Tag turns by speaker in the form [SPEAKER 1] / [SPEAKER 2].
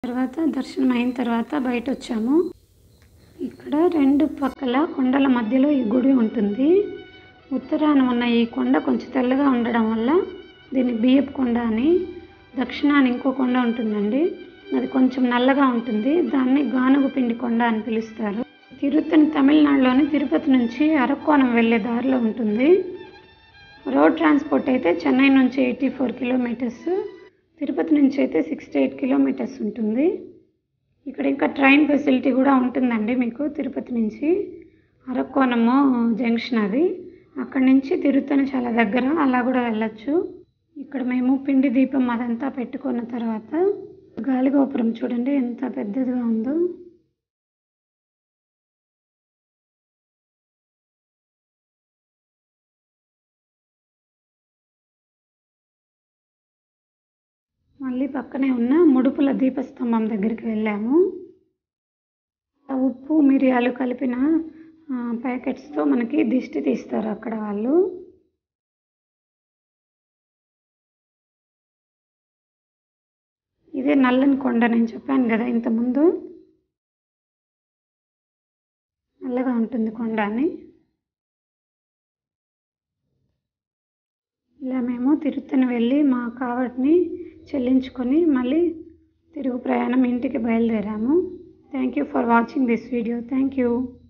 [SPEAKER 1] తర్వాత దర్శనం అయిన తర్వాత బయట వచ్చాము ఇక్కడ రెండు పక్కల కొండల మధ్యలో ఈ గుడి ఉంటుంది ఉత్తరాన ఉన్న ఈ కొండ కొంచెం తెల్లగా ఉండడం వల్ల దీన్ని బియ్యపు కొండ అని దక్షిణాన ఇంకో కొండ ఉంటుందండి అది కొంచెం నల్లగా ఉంటుంది దాన్ని గానుగు పిండి కొండ అని పిలుస్తారు తిరుత్తని తమిళనాడులోని తిరుపతి నుంచి అరక్కోణం వెళ్ళే దారిలో ఉంటుంది రోడ్ ట్రాన్స్పోర్ట్ అయితే చెన్నై నుంచి ఎయిటీ ఫోర్ కిలోమీటర్స్ తిరుపతి నుంచి అయితే సిక్స్టీ ఎయిట్ కిలోమీటర్స్ ఉంటుంది ఇక్కడ ఇంకా ట్రైన్ ఫెసిలిటీ కూడా ఉంటుందండి మీకు తిరుపతి నుంచి అరక్కోణము జంక్షన్ అది అక్కడి నుంచి తిరుత్తని చాలా దగ్గర అలా కూడా వెళ్ళొచ్చు ఇక్కడ మేము పిండి దీపం అదంతా పెట్టుకున్న తర్వాత గాలిగోపురం చూడండి ఎంత పెద్దదిగా ఉందో మళ్ళీ పక్కనే ఉన్న ముడుపుల దీపస్తంభం దగ్గరికి వెళ్ళాము ఆ ఉప్పు మిరియాలు కలిపిన ఆ, ప్యాకెట్స్తో మనకి దిష్టి తీస్తారు అక్కడ వాళ్ళు ఇదే నల్లని కొండ నేను చెప్పాను కదా ఇంతకుముందు నల్లగా ఉంటుంది కొండ అని ఇలా మేము తిరుత్తని వెళ్ళి మా కావటిని చెల్లించుకొని మళ్ళీ తిరుగు ప్రయాణం ఇంటికి బయలుదేరాము thank you for watching this video thank you